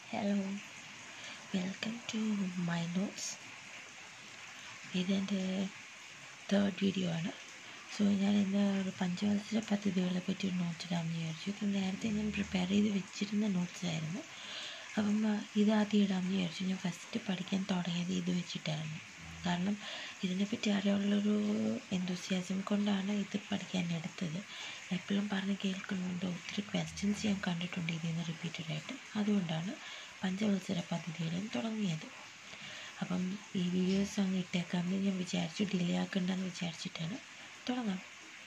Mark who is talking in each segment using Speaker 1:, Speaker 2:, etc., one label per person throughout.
Speaker 1: hello welcome to my notes ഇതെൻ്റെ third video ആണ് so ഞാൻ ഇന്ന് ഒരു പഞ്ചവത്സര പദ്ധതികളെ പറ്റി ഒരു നോട്ട്സ് ഇടാമെന്ന് വിചാരിച്ചു ഇത് നേരത്തെ ഞാൻ പ്രിപ്പയർ ചെയ്ത് വെച്ചിരുന്ന നോട്ട്സ് ആയിരുന്നു അപ്പം ആ, ഇത് ആദ്യം ഇടാമെന്ന് വിചാരിച്ചു ഞാൻ ഫസ്റ്റ് പഠിക്കാൻ തുടങ്ങിയത് ഇത് വെച്ചിട്ടായിരുന്നു കാരണം ഇതിനെപ്പറ്റി അറിയാനുള്ളൊരു എന്തോസിയാസം കൊണ്ടാണ് ഇത് പഠിക്കാൻ എടുത്തത് എപ്പോഴും പറഞ്ഞ് കേൾക്കുന്നുണ്ട് ഒത്തിരി ക്വസ്റ്റ്യൻസ് ഞാൻ കണ്ടിട്ടുണ്ട് ഇതിൽ നിന്ന് റിപ്പീറ്റഡ് ആയിട്ട് അതുകൊണ്ടാണ് പഞ്ചവത്സര പദ്ധതികളും തുടങ്ങിയത് അപ്പം ഈ വീഡിയോസ് അങ്ങ് ഇട്ടേക്കാമെന്ന് ഞാൻ വിചാരിച്ചു ഡിലേ ആക്കണ്ടെന്ന് വിചാരിച്ചിട്ടാണ് തുടങ്ങാം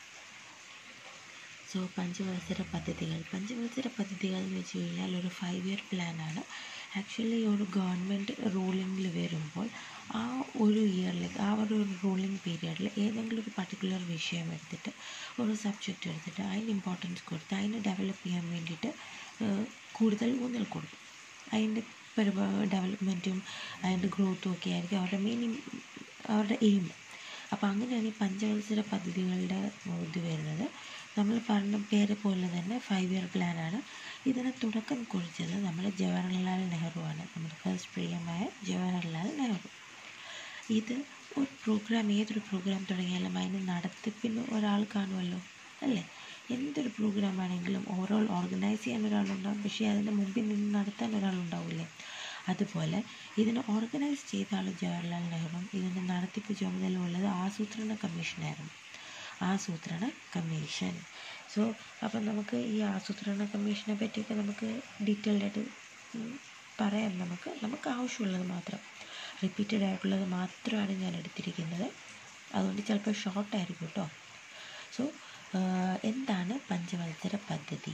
Speaker 1: സോ പഞ്ചവത്സര പദ്ധതികൾ പഞ്ചവത്സര പദ്ധതികൾ എന്ന് വെച്ച് കഴിഞ്ഞാൽ ഒരു ഫൈവ് ഇയർ പ്ലാനാണ് ആക്ച്വലി ഒരു ഗവൺമെൻറ് റൂളിങ്ങിൽ വരുമ്പോൾ ആ ഒരു ഇയറിലേക്ക് ആ ഒരു റൂളിംഗ് പീരിയഡിൽ ഏതെങ്കിലും ഒരു പർട്ടിക്കുലർ വിഷയം എടുത്തിട്ട് ഒരു സബ്ജക്റ്റ് എടുത്തിട്ട് അതിന് ഇമ്പോർട്ടൻസ് കൊടുത്ത് അതിനെ ഡെവലപ്പ് ചെയ്യാൻ വേണ്ടിയിട്ട് ഏഹ്, കൂടുതൽ ഊന്നൽ കൊടുക്കും അതിൻ്റെ പരിപാ ഡെവലപ്മെൻറ്റും അതിൻ്റെ ഗ്രോത്തും ഒക്കെ ആയിരിക്കും അവരുടെ മെയിൻ അവരുടെ എയിം അപ്പോൾ അങ്ങനെയാണ് ഈ പഞ്ചവത്സര പദ്ധതികളുടെ ഇത് വരുന്നത് നമ്മൾ പറഞ്ഞ പേര് പോലെ തന്നെ ഫൈവ് ഇയർ പ്ലാനാണ് ഇതിന് തുടക്കം കുറിച്ചത് നമ്മുടെ ജവഹർലാൽ നെഹ്റു ആണ് നമ്മുടെ ഫസ്റ്റ് പ്രിയമായ ജവഹർലാൽ നെഹ്റു ഇത് ഒരു പ്രോഗ്രാം ഏതൊരു പ്രോഗ്രാം തുടങ്ങിയാലും അതിന് നടത്തിപ്പിന് ഒരാൾ കാണുമല്ലോ അല്ലേ എന്തൊരു പ്രോഗ്രാം ആണെങ്കിലും ഓവറോൾ ഓർഗനൈസ് ചെയ്യാൻ ഒരാളുണ്ടാവും പക്ഷേ അതിൻ്റെ മുമ്പിൽ നിന്ന് നടത്താൻ ഒരാളുണ്ടാവില്ലേ അതുപോലെ ഇതിനെ ഓർഗനൈസ് ചെയ്ത ആൾ ജവഹർലാൽ നെഹ്റുവും ഇതിൻ്റെ നടത്തിപ്പ് ചുമതല ഉള്ളത് ആസൂത്രണ കമ്മീഷനായിരുന്നു ആസൂത്രണ കമ്മീഷൻ സോ അപ്പം നമുക്ക് ഈ ആസൂത്രണ കമ്മീഷനെ പറ്റിയൊക്കെ നമുക്ക് ഡീറ്റെയിൽഡ് ആയിട്ട് ഉം, പറയാം നമുക്ക് നമുക്ക് ആവശ്യമുള്ളത് മാത്രം റിപ്പീറ്റഡ് ആയിട്ടുള്ളത് മാത്രമാണ് ഞാൻ എടുത്തിരിക്കുന്നത് അതുകൊണ്ട് ചിലപ്പോൾ ഷോർട്ട് ആയിരിക്കും കേട്ടോ സോ എന്താണ് പഞ്ചവത്സര പദ്ധതി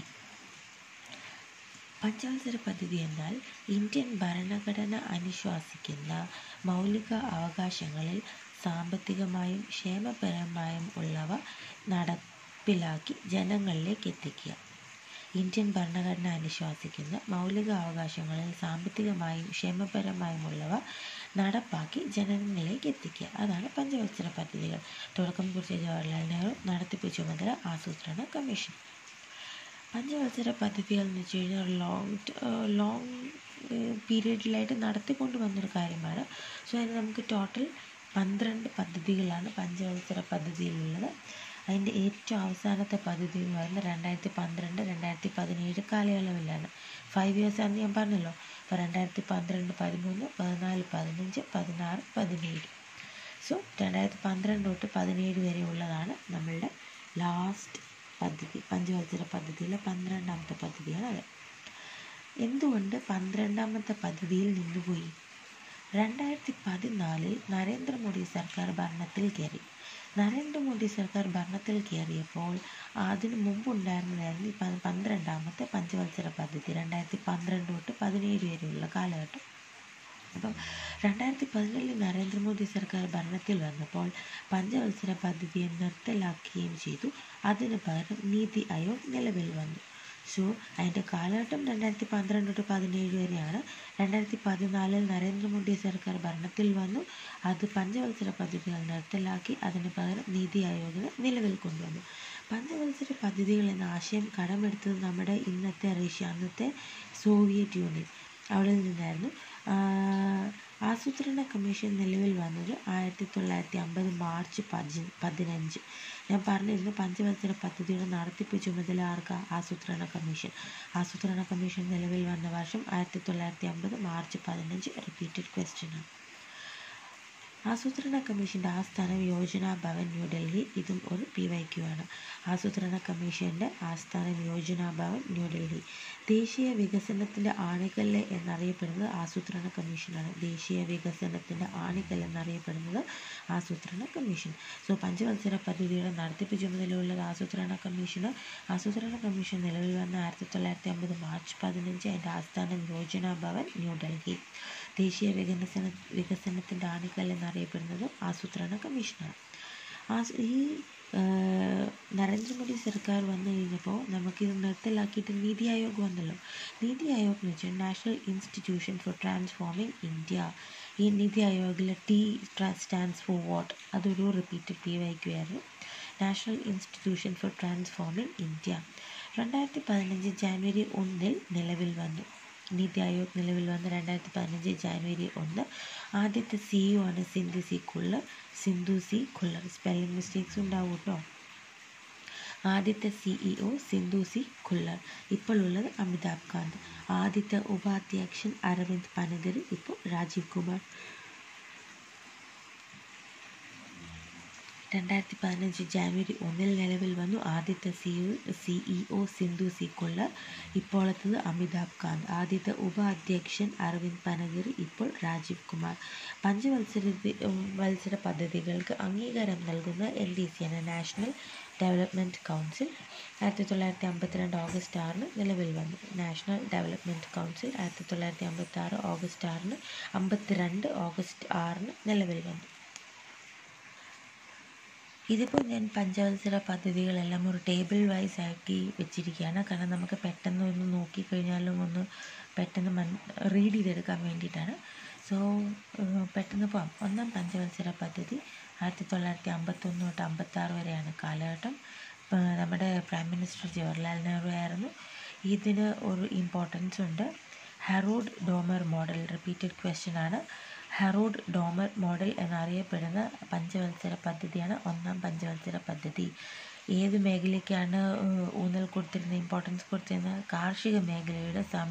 Speaker 1: പഞ്ചവത്സര പദ്ധതി എന്നാൽ ഇന്ത്യൻ ഭരണഘടന അനുശാസിക്കുന്ന മൗലിക അവകാശങ്ങളിൽ സാമ്പത്തികമായും ക്ഷേമപരമായും ഉള്ളവ നടപ്പിലാക്കി ജനങ്ങളിലേക്ക് എത്തിക്കുക ഇന്ത്യൻ ഭരണഘടന അനുശാസിക്കുന്ന മൗലിക അവകാശങ്ങളിൽ സാമ്പത്തികമായും ക്ഷേമപരമായുമുള്ളവ നടപ്പാക്കി ജനങ്ങളിലേക്ക് എത്തിക്കുക അതാണ് പഞ്ചവത്സര പദ്ധതികൾ തുടക്കം കുറിച്ച ജവഹർലാൽ നെഹ്റു നടത്തിപ്പ് ചുമതല ആസൂത്രണ കമ്മീഷൻ പഞ്ചവത്സര പദ്ധതികൾ എന്ന് വെച്ച് കഴിഞ്ഞാൽ ലോങ് ലോങ് പീരീഡിലായിട്ട് നടത്തിക്കൊണ്ട് വന്നൊരു കാര്യമാണ് സോ അതിന് നമുക്ക് ടോട്ടൽ പന്ത്രണ്ട് പദ്ധതികളാണ് പഞ്ചവത്സര പദ്ധതിയിലുള്ളത് അതിൻ്റെ ഏറ്റവും അവസാനത്തെ പദ്ധതി എന്ന് പറയുന്നത് രണ്ടായിരത്തി പന്ത്രണ്ട് രണ്ടായിരത്തി പതിനേഴ് കാലയളവിലാണ് ഫൈവ് ഇയേഴ്സ് ആണെന്ന് ഞാൻ പറഞ്ഞല്ലോ അപ്പോൾ രണ്ടായിരത്തി പന്ത്രണ്ട് പതിമൂന്ന് പതിനാല് പതിനഞ്ച് പതിനാറ് പതിനേഴ് സോ രണ്ടായിരത്തി പന്ത്രണ്ട് തൊട്ട് പതിനേഴ് വരെ ഉള്ളതാണ് നമ്മളുടെ ലാസ്റ്റ് പദ്ധതി പഞ്ചവത്സര പദ്ധതിയിലെ പന്ത്രണ്ടാമത്തെ പദ്ധതിയാണ് അത് എന്തുകൊണ്ട് പന്ത്രണ്ടാമത്തെ പദ്ധതിയിൽ നിന്നുപോയി രണ്ടായിരത്തി പതിനാലിൽ നരേന്ദ്രമോദി സർക്കാർ ഭരണത്തിൽ കയറി നരേന്ദ്രമോദി സർക്കാർ ഭരണത്തിൽ കയറിയപ്പോൾ അതിനു മുമ്പുണ്ടായിരുന്നതായിരുന്നു ഈ പ- പന്ത്രണ്ടാമത്തെ പഞ്ചവത്സര പദ്ധതി രണ്ടായിരത്തി പന്ത്രണ്ട് തൊട്ട് പതിനേഴ് വരെയുള്ള കാലഘട്ടം അപ്പം രണ്ടായിരത്തി പതിനേഴിൽ നരേന്ദ്രമോദി സർക്കാർ ഭരണത്തിൽ വന്നപ്പോൾ പഞ്ചവത്സര പദ്ധതിയെ നിർത്തലാക്കുകയും ചെയ്തു അതിന് പകരം നീതി ആയോഗ് നിലവിൽ വന്നു സോ അതിൻ്റെ കാലഘട്ടം രണ്ടായിരത്തി പന്ത്രണ്ട് തൊട്ട് പതിനേഴ് വരെയാണ് രണ്ടായിരത്തി പതിനാലിൽ നരേന്ദ്രമോദി സർക്കാർ ഭരണത്തിൽ വന്നു അത് പഞ്ചവത്സര പദ്ധതികൾ നിർത്തലാക്കി അതിന് പകരം നീതി ആയോഗിനെ നിലവിൽ കൊണ്ടുവന്നു പഞ്ചവത്സര പദ്ധതികൾ എന്ന ആശയം കടമെടുത്തത് നമ്മുടെ ഇന്നത്തെ റഷ്യ അന്നത്തെ സോവിയറ്റ് യൂണിയൻ അവിടെ നിന്നായിരുന്നു ആഹ് ആസൂത്രണ കമ്മീഷൻ നിലവിൽ വന്നത് ആയിരത്തി തൊള്ളായിരത്തി അമ്പത് മാർച്ച് പതി പതിനഞ്ച് ഞാൻ പറഞ്ഞിരുന്നു പഞ്ചവത്സര പദ്ധതിയുടെ നടത്തിപ്പ് ചുമതല ആർക്കാ ആസൂത്രണ കമ്മീഷൻ ആസൂത്രണ കമ്മീഷൻ നിലവിൽ വന്ന വർഷം ആയിരത്തി തൊള്ളായിരത്തി അമ്പത് മാർച്ച് പതിനഞ്ച് റിപ്പീറ്റഡ് ക്വസ്റ്റ്യൻ ആണ് ആസൂത്രണ കമ്മീഷൻ്റെ ആസ്ഥാനം യോജന ഭവൻ ന്യൂഡൽഹി ഇതും ഒരു പി വൈ ക്യു ആണ് ആസൂത്രണ കമ്മീഷൻ്റെ ആസ്ഥാനം യോജന ഭവൻ ന്യൂഡൽഹി ദേശീയ വികസനത്തിൻ്റെ ആണിക്കല്ല് എന്നറിയപ്പെടുന്നത് ആസൂത്രണ കമ്മീഷനാണ് ദേശീയ വികസനത്തിൻ്റെ ആണിക്കല്ല് എന്നറിയപ്പെടുന്നത് ആസൂത്രണ കമ്മീഷൻ സോ പഞ്ചവത്സര പദ്ധതിയുടെ നടത്തിപ്പ് ചുമതലയുള്ളത് ആസൂത്രണ കമ്മീഷന് ആസൂത്രണ കമ്മീഷൻ നിലവിൽ വന്ന ആയിരത്തി തൊള്ളായിരത്തി അമ്പത് മാർച്ച് പതിനഞ്ച് അതിൻ്റെ ആസ്ഥാനം യോജന ഭവൻ ന്യൂഡൽഹി ദേശീയ വികസന വികസനത്തിൻ്റെ ആണിക്കല്ല് എന്നറിയപ്പെടുന്നത് ആസൂത്രണ കമ്മീഷനാണ് ആസ് ഈ ആ, നരേന്ദ്രമോദി സർക്കാർ വന്നു കഴിഞ്ഞപ്പോൾ നമുക്കിത് നിർത്തലാക്കിയിട്ട് നീതി ആയോഗ് വന്നല്ലോ നീതി ആയോഗ് എന്ന് വെച്ചാൽ national institution for transforming India ഈ നീതി ആയോഗിലെ ടി സ്റ്റാൻഡ്സ് ഫോർ വാട്ട് അതൊരു റിപ്പീറ്റഡ് പി വൈക്കുമായിരുന്നു national institution for transforming India രണ്ടായിരത്തി പതിനഞ്ച് ജാനുവരി ഒന്നിൽ നിലവിൽ വന്നു നീതി ആയോഗ് നിലവിൽ വന്ന് രണ്ടായിരത്തി പതിനഞ്ച് ജാനുവരി ഒന്ന് ആദ്യത്തെ സിഇഒ ആണ് Sindhu C Khullar Sindhu C Khullar spelling mistakes ഉണ്ടാവും കേട്ടോ ആദ്യത്തെ സിഇഒ സിന്ധു സി ഖുല്ലർ ഇപ്പോൾ ഉള്ളത് അമിതാഭ് കാന്ത് ആദ്യത്തെ ഉപാധ്യക്ഷൻ അരവിന്ദ് പനഗരി ഇപ്പോൾ രാജീവ് കുമാർ രണ്ടായിരത്തി പതിനഞ്ച് ജാനുവരി ഒന്നിൽ നിലവിൽ വന്നു ആദ്യത്തെ CEO CEO Sindhu C Khullar ഇപ്പോഴത്തത് അമിതാഭ് കാന്ത് ആദ്യത്തെ ഉപാധ്യക്ഷൻ അരവിന്ദ് പനഗിരി ഇപ്പോൾ രാജീവ് കുമാർ പഞ്ചവത്സര വത്സര പദ്ധതികൾക്ക് അംഗീകാരം നൽകുന്ന എൻ ഡി സി ആണ് നാഷണൽ ഡെവലപ്മെൻറ്റ് കൗൺസിൽ ആയിരത്തി തൊള്ളായിരത്തി അമ്പത്തിരണ്ട് ഓഗസ്റ്റ് ആറിന് നിലവിൽ വന്നു നാഷണൽ ഡെവലപ്മെൻറ്റ് കൗൺസിൽ ആയിരത്തി തൊള്ളായിരത്തി അമ്പത്തി ആറ് ഓഗസ്റ്റ് ആറിന് അമ്പത്തിരണ്ട് ഓഗസ്റ്റ് ആറിന് നിലവിൽ വന്നു ഇതിപ്പോൾ ഞാൻ പഞ്ചവത്സര പദ്ധതികളെല്ലാം ഒരു ടേബിൾ വൈസ് ആക്കി വെച്ചിരിക്കുകയാണ് കാരണം നമുക്ക് പെട്ടെന്ന് ഒന്ന് നോക്കിക്കഴിഞ്ഞാലും ഒന്ന് പെട്ടെന്ന് മൻ റീഡ് ചെയ്തെടുക്കാൻ വേണ്ടിയിട്ടാണ് സോ പെട്ടെന്ന് പോകാം ഒന്നാം പഞ്ചവത്സര പദ്ധതി ആയിരത്തി തൊള്ളായിരത്തി അമ്പത്തൊന്ന് തൊട്ട് അമ്പത്താറ് വരെയാണ് കാലഘട്ടം നമ്മുടെ പ്രൈം മിനിസ്റ്റർ ജവഹർലാൽ നെഹ്റു ആയിരുന്നു ഇതിന് ഒരു ഇമ്പോർട്ടൻസ് ഉണ്ട് Harrod Domar model repeated question ആണ് ഹെറോഡ് ഡോമർ മോഡൽ എന്നറിയപ്പെടുന്ന പഞ്ചവത്സര പദ്ധതിയാണ് ഒന്നാം പഞ്ചവത്സര പദ്ധതി ഏത് മേഖലയ്ക്കാണ് ഊന്നൽ കൊടുത്തിരുന്നത് ഇമ്പോർട്ടൻസ് കൊടുത്തിരുന്നത് കാർഷിക മേഖലയുടെ സം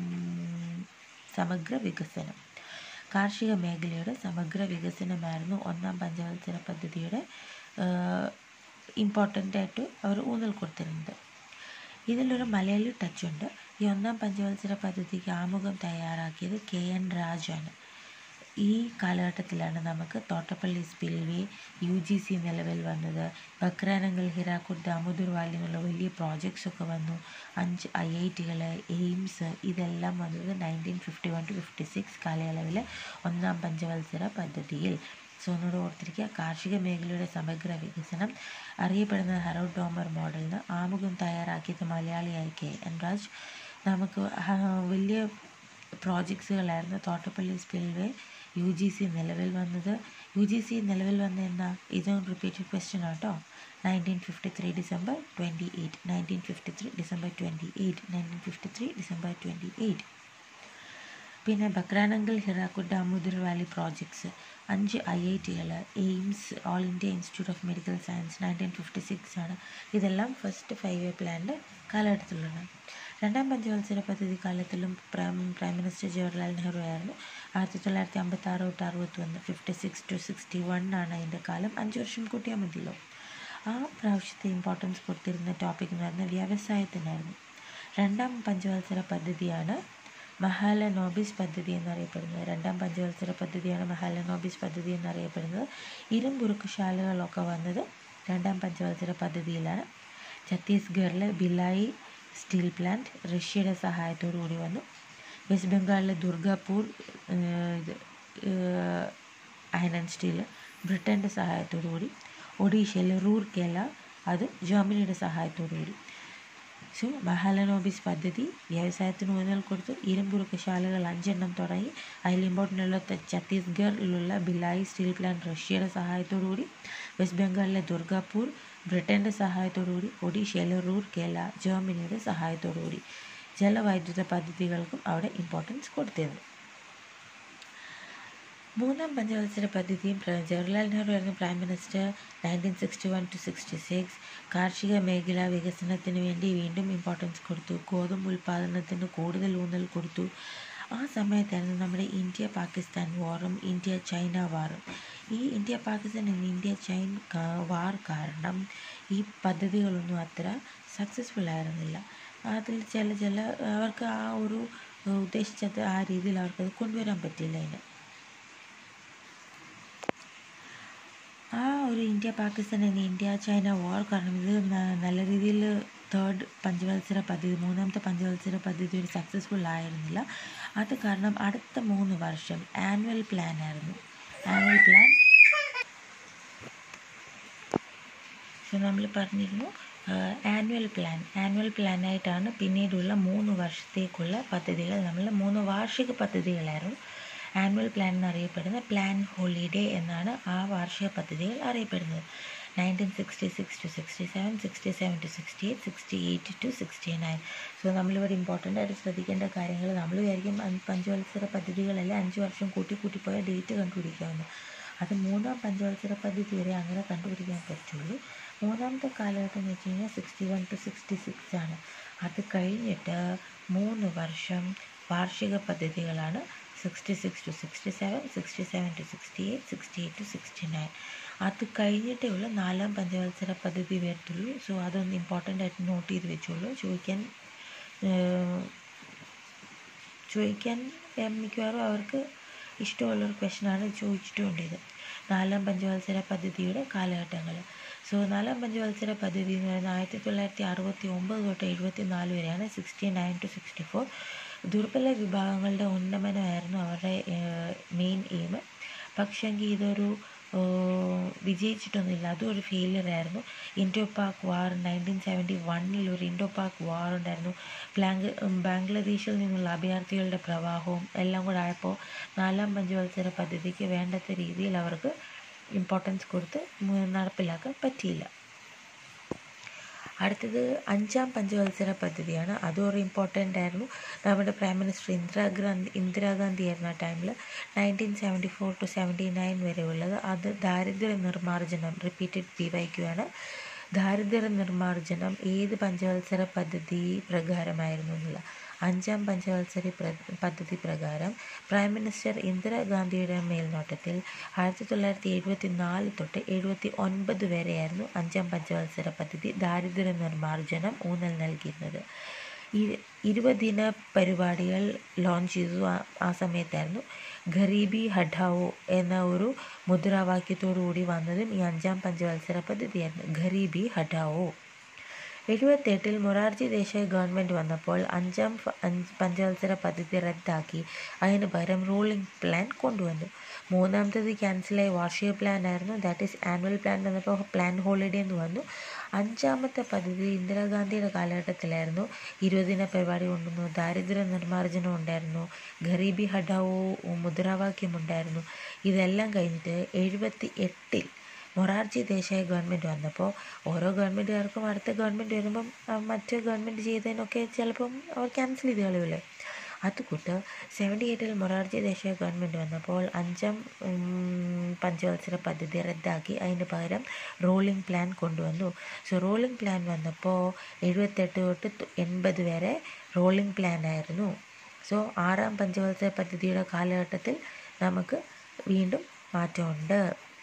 Speaker 1: സമഗ്ര വികസനം കാർഷിക മേഖലയുടെ സമഗ്ര വികസനമായിരുന്നു ഒന്നാം പഞ്ചവത്സര പദ്ധതിയുടെ ഇമ്പോർട്ടൻ്റ് ആയിട്ട് അവർ ഊന്നൽ കൊടുത്തിരുന്നത് ഇതിലൊരു മലയാളി ടച്ച് ഉണ്ട് ഈ ഒന്നാം പഞ്ചവത്സര പദ്ധതിക്ക് ആമുഖം തയ്യാറാക്കിയത് കെ എൻ രാജാണ് ഈ കാലഘട്ടത്തിലാണ് നമുക്ക് Thottappally spillway U G C നിലവിൽ വന്നത് ബക്രാനങ്ങൾ ഹിരാക്കുഡ് ദാമോദർ വാലി എന്നുള്ള വലിയ പ്രോജക്ട്സ് ഒക്കെ വന്നു അഞ്ച് ഐ ഐ ടികൾ എയിംസ് ഇതെല്ലാം വന്നത് nineteen fifty one to fifty six കാലയളവിൽ ഒന്നാം പഞ്ചവത്സര പദ്ധതിയിൽ സോ ഒന്നുകൂടെ ഓർത്തിരിക്കുക കാർഷിക മേഖലയുടെ സമഗ്ര വികസനം അറിയപ്പെടുന്ന ഹറോഡ് ഡോമർ മോഡലിന് ആമുഖം തയ്യാറാക്കിയത് മലയാളിയായ കെ എൻ രാജ് നമുക്ക് വലിയ പ്രോജക്ട്സുകളായിരുന്നു Thottappally spillway U G C നിലവിൽ വന്നത് യു ജി സി നിലവിൽ വന്ന എന്നാ ഇതും റിപ്പീറ്റഡ് ക്വസ്റ്റ്യൻ ആട്ടോ nineteen fifty three December twenty eight nineteen fifty three December twenty eight nineteen fifty three December twenty eight പിന്നെ ബക്രാനങ്കൽ ഹിറാക്കുഡ് ദാമോദർ വാലി പ്രോജക്ട്സ് അഞ്ച് ഐ ഐ ടികൾ AIIMS all India institute of medical science nineteen fifty six ആണ് ഇതെല്ലാം first five year പ്ലാൻ്റെ കാലഘട്ടത്തിലുള്ളതാണ് രണ്ടാം പഞ്ചവത്സര പദ്ധതി കാലത്തിലും prime prime minister Jawaharlal Nehru ആയിരുന്നു ആയിരത്തി തൊള്ളായിരത്തി അമ്പത്തി ആറ് തൊട്ട് അറുപത്തൊന്ന് fifty six to sixty one ആണ് അതിൻ്റെ കാലം അഞ്ച് വർഷം കൂട്ടിയാൽ മതിയല്ലോ ആ പ്രാവശ്യത്തെ ഇമ്പോർട്ടൻസ് കൊടുത്തിരുന്ന ടോപ്പിക് എന്ന് പറയുന്നത് വ്യവസായത്തിനായിരുന്നു രണ്ടാം പഞ്ചവത്സര പദ്ധതിയാണ് മഹാലനോബിസ് പദ്ധതി എന്നറിയപ്പെടുന്നത് രണ്ടാം പഞ്ചവത്സര പദ്ധതിയാണ് മഹാലനോബിസ് പദ്ധതി എന്നറിയപ്പെടുന്നത് ഇരുമ്പുറുക്കുശാലകളൊക്കെ വന്നത് രണ്ടാം പഞ്ചവത്സര പദ്ധതിയിലാണ് ഛത്തീസ്ഗഡിലെ ഭിലായി സ്റ്റീൽ പ്ലാന്റ് റഷ്യയുടെ സഹായത്തോടു കൂടി വന്നു വെസ്റ്റ് ബംഗാളിലെ ദുർഗാപൂർ ഇത് അയൺ ആൻഡ് സ്റ്റീൽ ബ്രിട്ടൻ്റെ സഹായത്തോടു കൂടി ഒഡീഷയിലെ റൂർക്കേല അത് ജർമ്മനിയുടെ സഹായത്തോടു കൂടി സോ മഹാലനോബിസ് പദ്ധതി വ്യവസായത്തിന് ഊന്നൽ കൊടുത്തു ഇരുമ്പുറുക്കശാലകൾ അഞ്ചെണ്ണം തുടങ്ങി അതിൽ ഇമ്പോർട്ടൻ്റ് ഉള്ള ഛത്തീസ്ഗഡിലുള്ള ഭിലായി സ്റ്റീൽ പ്ലാന്റ് റഷ്യയുടെ സഹായത്തോടു കൂടി വെസ്റ്റ് ബംഗാളിലെ ദുർഗാപൂർ ബ്രിട്ടൻ്റെ സഹായത്തോടു കൂടി ഒഡീഷയിലെ റൂർക്കേല ജർമ്മനിയുടെ സഹായത്തോടു കൂടി ജലവൈദ്യുത പദ്ധതികൾക്കും അവിടെ ഇമ്പോർട്ടൻസ് കൊടുത്തിരുന്നു മൂന്നാം പഞ്ചവത്സര പദ്ധതിയും ജവഹർലാൽ നെഹ്റു ആയിരുന്നു prime minister nineteen sixty one to sixty six കാർഷിക മേഖല വികസനത്തിന് വേണ്ടി വീണ്ടും ഇമ്പോർട്ടൻസ് കൊടുത്തു ഗോതമ്പ് ഉൽപ്പാദനത്തിന് കൂടുതൽ ഊന്നൽ കൊടുത്തു ആ സമയത്തായിരുന്നു നമ്മുടെ ഇന്ത്യ പാകിസ്ഥാൻ വാറും ഇന്ത്യ ചൈന വാറും ഈ India Pakistan India China war കാരണം ഈ പദ്ധതികളൊന്നും അത്ര സക്സസ്ഫുൾ ആയിരുന്നില്ല അതിൽ ചില ചില അവർക്ക് ആ ഒരു ഉദ്ദേശിച്ചത് ആ രീതിയിൽ അവർക്കത് കൊണ്ടുവരാൻ പറ്റില്ല അതിന് ആ ഒരു ഇന്ത്യ പാകിസ്ഥാൻ എന്ന ഇന്ത്യ ചൈന വാർ കാരണം ഇത് നല്ല രീതിയിൽ തേർഡ് പഞ്ചവത്സര പദ്ധതി മൂന്നാമത്തെ പഞ്ചവത്സര പദ്ധതി ഒരു സക്സസ്ഫുൾ ആയിരുന്നില്ല അത് കാരണം അടുത്ത മൂന്ന് വർഷം ആനുവൽ പ്ലാൻ ആയിരുന്നു ആനുവൽ പ്ലാൻ സോ നമ്മൾ പറഞ്ഞിരുന്നു ആനുവൽ പ്ലാൻ ആനുവൽ പ്ലാനായിട്ടാണ് പിന്നീടുള്ള മൂന്ന് വർഷത്തേക്കുള്ള പദ്ധതികൾ നമ്മൾ മൂന്ന് വാർഷിക പദ്ധതികളായിരുന്നു ആനുവൽ പ്ലാൻ എന്നറിയപ്പെടുന്ന പ്ലാൻ ഹോളിഡേ എന്നാണ് ആ വാർഷിക പദ്ധതികൾ അറിയപ്പെടുന്നത് nineteen sixty six to sixty seven sixty seven to sixty eight sixty eight to sixty nine so നമ്മളിവിടെ ഇമ്പോർട്ടൻ്റ് ആയിട്ട് ശ്രദ്ധിക്കേണ്ട കാര്യങ്ങൾ നമ്മൾ വിചാരിക്കും അഞ്ച് പഞ്ചവത്സര പദ്ധതികളെല്ലാം അഞ്ച് വർഷം കൂട്ടി കൂട്ടി പോയ ഡേറ്റ് കണ്ടുപിടിക്കാമെന്ന് അത് മൂന്നാം പഞ്ചവത്സര പദ്ധതി വരെ അങ്ങനെ കണ്ടുപിടിക്കാൻ പറ്റുള്ളൂ മൂന്നാമത്തെ കാലഘട്ടം എന്ന് വെച്ച് കഴിഞ്ഞാൽ sixty one to sixty six ആണ് അത് കഴിഞ്ഞിട്ട് മൂന്ന് വർഷം വാർഷിക പദ്ധതികളാണ് sixty six to sixty seven sixty seven to sixty eight sixty eight to sixty nine അത് കഴിഞ്ഞിട്ടേ ഉള്ളൂ നാലാം പഞ്ചവത്സര പദ്ധതി വരത്തുള്ളൂ സോ അതൊന്ന് ഇമ്പോർട്ടൻ്റ് ആയിട്ട് നോട്ട് ചെയ്ത് വെച്ചോളൂ ചോദിക്കാൻ ചോദിക്കാൻ മിക്കവാറും അവർക്ക് ഇഷ്ടമുള്ളൊരു ക്വസ്റ്റനാണ് ചോദിച്ചിട്ടുണ്ട് ഇത് നാലാം പഞ്ചവത്സര പദ്ധതിയുടെ കാലഘട്ടങ്ങൾ സോ നാലാം പഞ്ചവത്സര പദ്ധതി എന്ന് പറയുന്നത് ആയിരത്തി തൊള്ളായിരത്തി അറുപത്തി ഒമ്പത് തൊട്ട് എഴുപത്തി നാല് വരെയാണ് sixty nine to sixty four ദുർബല വിഭാഗങ്ങളുടെ ഉന്നമനമായിരുന്നു അവരുടെ മെയിൻ എയിം പക്ഷെങ്കിൽ ഇതൊരു വിജയിച്ചിട്ടൊന്നുമില്ല അതും ഒരു ഫെയിലിയർ ആയിരുന്നു Indo Pak war nineteen seventy വണ്ണിൽ ഒരു ഇൻഡോ പാക് വാർ ഉണ്ടായിരുന്നു ബ്ലാങ്ക് ബാംഗ്ലാദേശിൽ നിന്നുള്ള അഭയാർത്ഥികളുടെ പ്രവാഹവും എല്ലാം കൂടെ ആയപ്പോൾ നാലാം പഞ്ചവത്സര പദ്ധതിക്ക് വേണ്ടത്ര രീതിയിൽ അവർക്ക് ഇമ്പോർട്ടൻസ് കൊടുത്ത് നടപ്പിലാക്കാൻ പറ്റിയില്ല അടുത്തത് അഞ്ചാം പഞ്ചവത്സര പദ്ധതിയാണ് അതും ഒരു ഇമ്പോർട്ടൻ്റ് ആയിരുന്നു നമ്മുടെ പ്രൈം മിനിസ്റ്റർ ഇന്ദിരാഗാന്ധി ഇന്ദിരാഗാന്ധി ആയിരുന്നു ആ ടൈമിൽ nineteen seventy four to seventy nine വരെ ഉള്ളത് അത് ദാരിദ്ര്യ നിർമ്മാർജ്ജനം റിപ്പീറ്റഡ് പി വൈക്കുവാണ് ദാരിദ്ര്യ നിർമ്മാർജ്ജനം ഏത് പഞ്ചവത്സര പദ്ധതി പ്രകാരമായിരുന്നു എന്നുള്ള അഞ്ചാം പഞ്ചവത്സര പദ്ധതി പ്രകാരം പ്രൈം മിനിസ്റ്റർ ഇന്ദിരാഗാന്ധിയുടെ മേൽനോട്ടത്തിൽ ആയിരത്തി തൊള്ളായിരത്തി എഴുപത്തി നാല് തൊട്ട് എഴുപത്തി ഒൻപത് വരെയായിരുന്നു അഞ്ചാം പഞ്ചവത്സര പദ്ധതി ദാരിദ്ര്യ നിർമ്മാർജ്ജനം ഊന്നൽ നൽകിയിരുന്നത് ഇരുപതിന പരിപാടികൾ ലോഞ്ച് ചെയ്തു ആ സമയത്തായിരുന്നു ഖരീബി ഹഠാവോ എന്ന ഒരു മുദ്രാവാക്യത്തോടു കൂടി വന്നതും ഈ അഞ്ചാം പഞ്ചവത്സര പദ്ധതിയായിരുന്നു ഖരീബി ഹഠാവോ എഴുപത്തെട്ടിൽ മൊറാർജി ദേശായി ഗവൺമെൻറ് വന്നപ്പോൾ അഞ്ചാം പഞ്ചവത്സര പദ്ധതി റദ്ദാക്കി അതിന് പകരം റൂളിംഗ് പ്ലാൻ കൊണ്ടുവന്നു മൂന്നാമത്തത് ക്യാൻസലായ വാർഷിക പ്ലാൻ ആയിരുന്നു ദാറ്റ് ഈസ് ആനുവൽ പ്ലാൻ വന്നപ്പോൾ പ്ലാൻ ഹോളിഡേ എന്ന് വന്നു അഞ്ചാമത്തെ പദ്ധതി ഇന്ദിരാഗാന്ധിയുടെ കാലഘട്ടത്തിലായിരുന്നു ഇരുപതിന പരിപാടി കൊണ്ടുവന്നു ദാരിദ്ര്യ നിർമ്മാർജ്ജനം ഉണ്ടായിരുന്നു ഗരീബി ഹഠാവോ മുദ്രാവാക്യം ഉണ്ടായിരുന്നു ഇതെല്ലാം കഴിഞ്ഞിട്ട് എഴുപത്തി എട്ടിൽ മൊറാർജി ദേശായി ഗവൺമെൻറ് വന്നപ്പോൾ ഓരോ ഗവൺമെൻറ്റുകാർക്കും അടുത്ത ഗവൺമെൻറ് വരുമ്പം മറ്റ് ഗവൺമെൻറ് ചെയ്തതിനൊക്കെ ചിലപ്പം അവർ ക്യാൻസൽ ചെയ്ത് കളയൂലേ അതുകൂട്ട് സെവൻറ്റി എയ്റ്റിൽ മൊറാർജി ദേശായി ഗവൺമെൻറ് വന്നപ്പോൾ അഞ്ചാം പഞ്ചവത്സര പദ്ധതി റദ്ദാക്കി അതിന് പകരം റോളിംഗ് പ്ലാൻ കൊണ്ടുവന്നു സോ റോളിംഗ് പ്ലാൻ വന്നപ്പോൾ എഴുപത്തെട്ട് തൊട്ട് എൺപത് വരെ റോളിംഗ് പ്ലാൻ ആയിരുന്നു സോ ആറാം പഞ്ചവത്സര പദ്ധതിയുടെ കാലഘട്ടത്തിൽ നമുക്ക് വീണ്ടും മാറ്റമുണ്ട്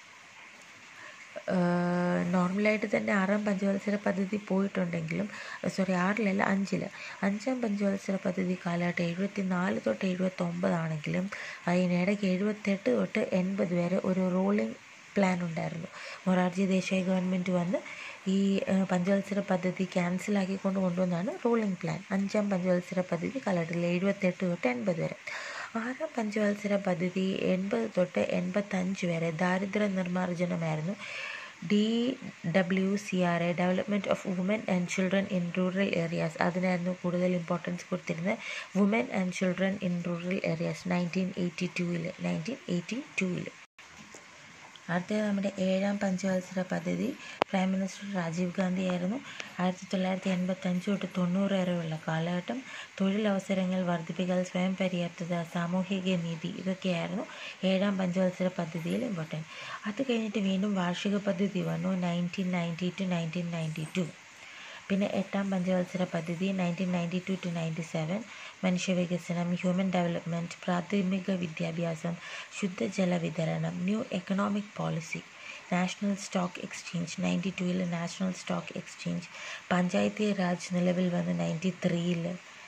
Speaker 1: നോർമലായിട്ട് തന്നെ ആറാം പഞ്ചവത്സര പദ്ധതി പോയിട്ടുണ്ടെങ്കിലും സോറി ആറിലല്ല അഞ്ചിൽ അഞ്ചാം പഞ്ചവത്സര പദ്ധതി കാലഘട്ടം എഴുപത്തി നാല് തൊട്ട് എഴുപത്തി ഒമ്പതാണെങ്കിലും അതിനിടയ്ക്ക് എഴുപത്തെട്ട് തൊട്ട് എൺപത് വരെ ഒരു റോളിംഗ് പ്ലാൻ ഉണ്ടായിരുന്നു മൊറാർജി ദേശായി ഗവൺമെൻറ് വന്ന് ഈ പഞ്ചവത്സര പദ്ധതി ക്യാൻസലാക്കിക്കൊണ്ട് കൊണ്ടുവന്നാണ് റോളിംഗ് പ്ലാൻ അഞ്ചാം പഞ്ചവത്സര പദ്ധതി കാലഘട്ടത്തിൽ എഴുപത്തെട്ട് തൊട്ട് എൺപത് വരെ ആറാം പഞ്ചവത്സര പദ്ധതി എൺപത് തൊട്ട് എൺപത്തഞ്ച് വരെ ദാരിദ്ര്യ നിർമ്മാർജ്ജനമായിരുന്നു D W C R A development of women and children in rural areas അതിനായിരുന്നു കൂടുതൽ ഇമ്പോർട്ടൻസ് കൊടുത്തിരുന്നത് women and children in rural areas nineteen eighty ടൂവിൽ നയൻറ്റീൻ എയ്റ്റി ടൂവിൽ അടുത്തത് നമ്മുടെ ഏഴാം പഞ്ചവത്സര പദ്ധതി പ്രൈം മിനിസ്റ്റർ രാജീവ് ഗാന്ധി ആയിരുന്നു ആയിരത്തി തൊള്ളായിരത്തി എൺപത്തഞ്ച് തൊട്ട് തൊണ്ണൂറ് വരെയുള്ള കാലഘട്ടം തൊഴിലവസരങ്ങൾ വർദ്ധിപ്പിക്കൽ സ്വയം പര്യാപ്തത സാമൂഹിക നീതി ഇതൊക്കെയായിരുന്നു ഏഴാം പഞ്ചവത്സര പദ്ധതിയിൽ ഇമ്പോർട്ടൻറ്റ് അത് കഴിഞ്ഞിട്ട് വീണ്ടും വാർഷിക പദ്ധതി വന്നു nineteen ninety two nineteen ninety two പിന്നെ എട്ടാം പഞ്ചവത്സര പദ്ധതി nineteen ninety two to ninety seven മനുഷ്യവികസനം ഹ്യൂമൻ ഡെവലപ്മെൻറ്റ് പ്രാഥമിക വിദ്യാഭ്യാസം ശുദ്ധജല വിതരണം new economic policy national stock exchange ninety ടൂവിൽ national stock exchange Panchayati Raj നിലവിൽ വന്ന് നയൻറ്റി ത്രീയിൽ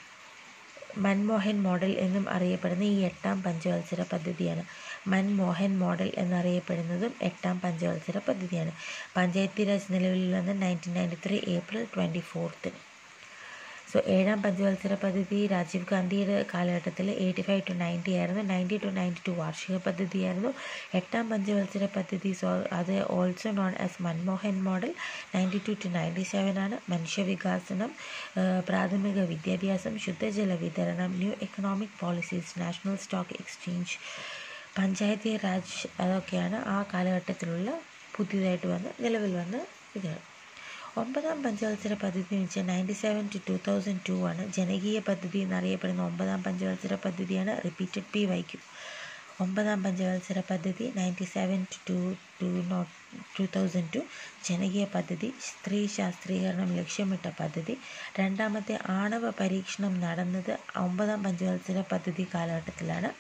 Speaker 1: മൻമോഹൻ മോഡൽ എന്നും അറിയപ്പെടുന്ന ഈ എട്ടാം പഞ്ചവത്സര പദ്ധതിയാണ് മൻമോഹൻ മോഡൽ എന്നറിയപ്പെടുന്നതും എട്ടാം പഞ്ചവത്സര പദ്ധതിയാണ് പഞ്ചായത്തി രാജ് നിലവിൽ വന്ന് nineteen ninety three April twenty ഫോർത്തിന് സോ ഏഴാം പഞ്ചവത്സര പദ്ധതി രാജീവ് ഗാന്ധിയുടെ കാലഘട്ടത്തിൽ എയ്റ്റി ഫൈവ് ടു നയൻറ്റി ആയിരുന്നു നയൻറ്റി ടു നയൻറ്റി ടു വാർഷിക പദ്ധതിയായിരുന്നു എട്ടാം പഞ്ചവത്സര പദ്ധതി സോ അത് also known as Manmohan model ninety two to ninety seven ആണ് മനുഷ്യവികാസനം പ്രാഥമിക വിദ്യാഭ്യാസം ശുദ്ധജല വിതരണം new economic policies national stock exchange Panchayati Raj അതൊക്കെയാണ് ആ കാലഘട്ടത്തിലുള്ള പുതിയതായിട്ട് വന്ന് നിലവിൽ വന്ന ഇതാണ് ഒമ്പതാം പഞ്ചവത്സര പദ്ധതി എന്ന് വെച്ചാൽ ninety seven to two thousand two ആണ് ജനകീയ പദ്ധതി എന്നറിയപ്പെടുന്ന ഒമ്പതാം പഞ്ചവത്സര പദ്ധതിയാണ് റിപ്പീറ്റഡ് പി വൈക്കും ഒമ്പതാം പഞ്ചവത്സര പദ്ധതി ninety seven to two two not two thousand two ജനകീയ പദ്ധതി സ്ത്രീ ശാസ്ത്രീകരണം ലക്ഷ്യമിട്ട പദ്ധതി രണ്ടാമത്തെ ആണവ പരീക്ഷണം നടന്നത് ഒമ്പതാം പഞ്ചവത്സര പദ്ധതി കാലഘട്ടത്തിലാണ്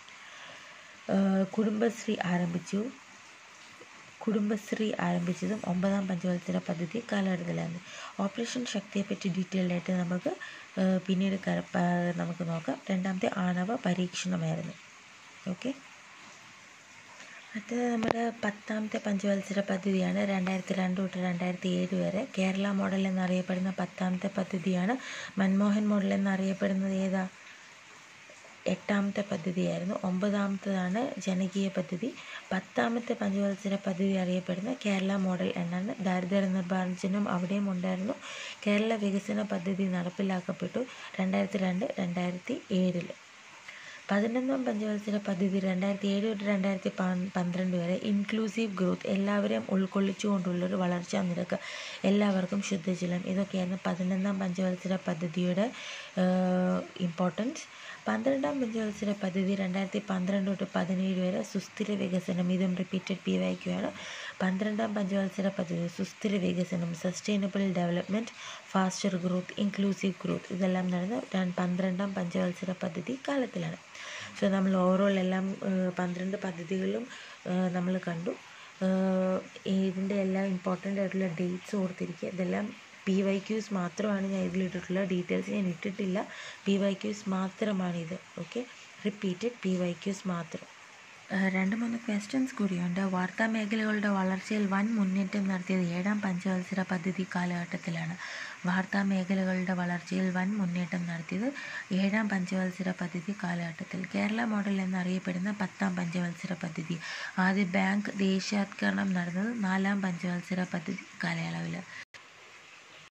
Speaker 1: കുടുംബശ്രീ ആരംഭിച്ചു കുടുംബശ്രീ ആരംഭിച്ചതും ഒമ്പതാം പഞ്ചവത്സര പദ്ധതി കാലഘട്ടത്തിലാണ് ഓപ്പറേഷൻ ശക്തിയെപ്പറ്റി ഡീറ്റെയിൽഡ് ആയിട്ട് നമുക്ക് പിന്നീട് നമുക്ക് നോക്കാം രണ്ടാമത്തെ ആണവ പരീക്ഷണമായിരുന്നു ഓക്കെ അടുത്തത് നമ്മുടെ പത്താമത്തെ പഞ്ചവത്സര പദ്ധതിയാണ് രണ്ടായിരത്തി രണ്ട് തൊട്ട് രണ്ടായിരത്തി ഏഴ് വരെ കേരള മോഡൽ എന്നറിയപ്പെടുന്ന പത്താമത്തെ പദ്ധതിയാണ് മൻമോഹൻ മോഡൽ എന്നറിയപ്പെടുന്നത് ഏതാ എട്ടാമത്തെ പദ്ധതിയായിരുന്നു ഒമ്പതാമത്തതാണ് ജനകീയ പദ്ധതി പത്താമത്തെ പഞ്ചവത്സര പദ്ധതി അറിയപ്പെടുന്ന കേരള മോഡൽ എന്നാണ് ദാരിദ്ര്യ നിർമ്മാർജ്ജനം അവിടെയും ഉണ്ടായിരുന്നു കേരള വികസന പദ്ധതി നടപ്പിലാക്കപ്പെട്ടു രണ്ടായിരത്തി രണ്ട് രണ്ടായിരത്തി ഏഴിൽ പതിനൊന്നാം പഞ്ചവത്സര പദ്ധതി രണ്ടായിരത്തി ഏഴ് തൊട്ട് രണ്ടായിരത്തി പന്ത്രണ്ട് വരെ ഇൻക്ലൂസീവ് ഗ്രോത്ത് എല്ലാവരെയും ഉൾക്കൊള്ളിച്ചുകൊണ്ടുള്ളൊരു വളർച്ചാ നിരക്ക് എല്ലാവർക്കും ശുദ്ധജലം ഇതൊക്കെയായിരുന്നു പതിനൊന്നാം പഞ്ചവത്സര പദ്ധതിയുടെ ഇമ്പോർട്ടൻസ് പന്ത്രണ്ടാം പഞ്ചവത്സര പദ്ധതി രണ്ടായിരത്തി പന്ത്രണ്ട് തൊട്ട് പതിനേഴ് വരെ സുസ്ഥിര വികസനം ഇതും റിപ്പീറ്റഡ് പി വൈക്കുകയാണ് പന്ത്രണ്ടാം പഞ്ചവത്സര പദ്ധതി സുസ്ഥിര വികസനം sustainable development faster growth inclusive growth ഇതെല്ലാം നടന്ന പന്ത്രണ്ടാം പഞ്ചവത്സര പദ്ധതി കാലത്തിലാണ് സോ നമ്മൾ ഓവറോൾ എല്ലാം പന്ത്രണ്ട് പദ്ധതികളും നമ്മൾ കണ്ടു ഇതിൻ്റെ എല്ലാം ഇമ്പോർട്ടൻ്റ് ആയിട്ടുള്ള ഡേറ്റ്സ് ഓർത്തിരിക്കുക ഇതെല്ലാം പി വൈ ക്യൂസ് മാത്രമാണ് ഞാൻ ഇതിലിട്ടിട്ടുള്ള ഡീറ്റെയിൽസ് ഞാൻ ഇട്ടിട്ടില്ല പി വൈ ക്യൂസ് മാത്രമാണിത് okay repeated P Y Qs മാത്രം രണ്ട് മൂന്ന് ക്വസ്റ്റ്യൻസ് കൂടിയുണ്ട് വാർത്താ മേഖലകളുടെ വളർച്ചയിൽ വൻ മുന്നേറ്റം നടത്തിയത് ഏഴാം പഞ്ചവത്സര പദ്ധതി കാലഘട്ടത്തിലാണ് വാർത്താ മേഖലകളുടെ വളർച്ചയിൽ വൻ മുന്നേറ്റം നടത്തിയത് ഏഴാം പഞ്ചവത്സര പദ്ധതി കാലഘട്ടത്തിൽ കേരള മോഡൽ എന്നറിയപ്പെടുന്ന പത്താം പഞ്ചവത്സര പദ്ധതി ആദ്യ ബാങ്ക് ദേശീയവത്കരണം നടന്നത് നാലാം പഞ്ചവത്സര പദ്ധതി കാലയളവിൽ